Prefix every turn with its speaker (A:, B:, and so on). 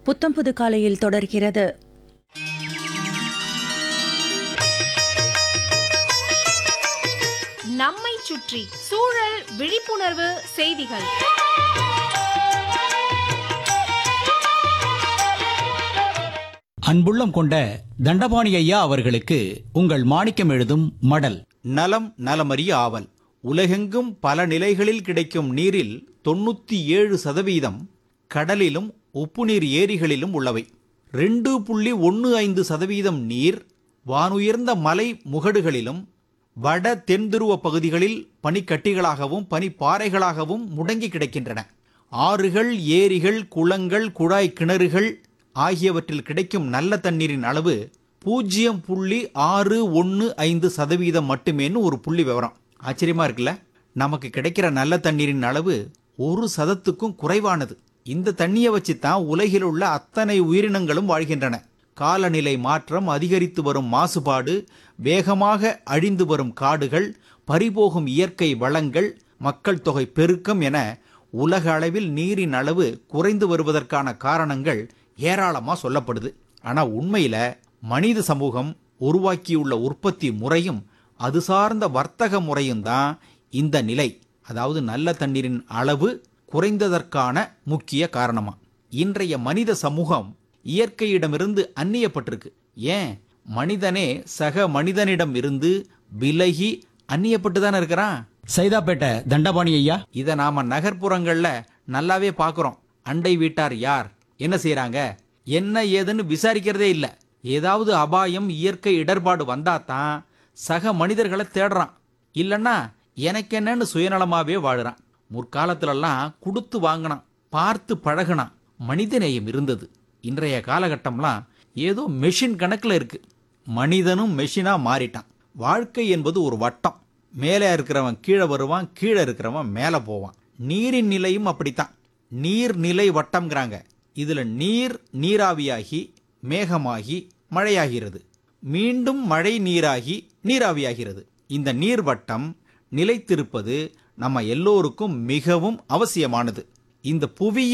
A: புத்தம்புது காலையில் தொடர்கிறது
B: நம்மை சுற்றி சூழல் விழிப்புணர்வு செய்திகள்
C: அன்புள்ளம் கொண்ட தண்டபாணி ஐயா அவர்களுக்கு உங்கள் மாணிக்கம் எழுதும் மடல்
D: நலம் நலமறிய ஆவல் உலகெங்கும் பல நிலைகளில் கிடைக்கும் நீரில் தொண்ணூத்தி ஏழு சதவீதம் கடலிலும் உப்புநீர் ஏரிகளிலும் உள்ளவை ரெண்டு புள்ளி ஒன்று ஐந்து சதவீதம் நீர் வானுயர்ந்த மலை முகடுகளிலும் வட தென் துருவ பகுதிகளில் பனிக்கட்டிகளாகவும் பனிப்பாறைகளாகவும் முடங்கி கிடக்கின்றன ஆறுகள் ஏரிகள் குளங்கள் குழாய் கிணறுகள் ஆகியவற்றில் கிடைக்கும் நல்ல தண்ணீரின் அளவு பூஜ்ஜியம் புள்ளி ஆறு ஒன்று ஐந்து சதவீதம் மட்டுமேன்னு ஒரு புள்ளி விவரம் ஆச்சரியமா இருக்குல்ல நமக்கு கிடைக்கிற நல்ல தண்ணீரின் அளவு ஒரு சதத்துக்கும் குறைவானது இந்த தண்ணியை வச்சு தான் உலகில் உள்ள அத்தனை உயிரினங்களும் வாழ்கின்றன காலநிலை மாற்றம் அதிகரித்து வரும் மாசுபாடு வேகமாக அழிந்து வரும் காடுகள் பறிபோகும் இயற்கை வளங்கள் மக்கள் தொகை பெருக்கம் என உலக அளவில் நீரின் அளவு குறைந்து வருவதற்கான காரணங்கள் ஏராளமா சொல்லப்படுது ஆனா உண்மையில மனித சமூகம் உருவாக்கியுள்ள உற்பத்தி முறையும் அது சார்ந்த வர்த்தக முறையும் தான் இந்த நிலை அதாவது நல்ல தண்ணீரின் அளவு குறைந்ததற்கான முக்கிய காரணமா இன்றைய மனித சமூகம் இயற்கையிடமிருந்து அந்நியப்பட்டிருக்கு ஏன் மனிதனே சக மனிதனிடம் இருந்து விலகி அந்நியப்பட்டு தானே இருக்கிறான்
C: சைதாப்பேட்டை தண்டபாணி ஐயா
D: இதை நாம நகர்ப்புறங்கள்ல நல்லாவே பார்க்குறோம் அண்டை வீட்டார் யார் என்ன செய்றாங்க என்ன ஏதுன்னு விசாரிக்கிறதே இல்லை ஏதாவது அபாயம் இயற்கை இடர்பாடு வந்தா தான் சக மனிதர்களை தேடுறான் இல்லைன்னா எனக்கு என்னன்னு சுயநலமாவே வாழுறான் முற்காலத்துலலாம் கொடுத்து வாங்கினான் பார்த்து பழகுனான் மனிதநேயம் இருந்தது இன்றைய காலகட்டம்லாம் ஏதோ மெஷின் கணக்கில் இருக்கு மனிதனும் மெஷினா மாறிட்டான் வாழ்க்கை என்பது ஒரு வட்டம் மேலே இருக்கிறவன் கீழே வருவான் கீழே இருக்கிறவன் மேலே போவான் நீரின் நிலையும் அப்படித்தான் நீர் நிலை வட்டம்ங்கிறாங்க இதுல நீர் நீராவியாகி மேகமாகி மழையாகிறது மீண்டும் மழை நீராகி நீராவியாகிறது இந்த நீர்வட்டம் நிலைத்திருப்பது நம்ம எல்லோருக்கும் மிகவும் அவசியமானது இந்த புவியின்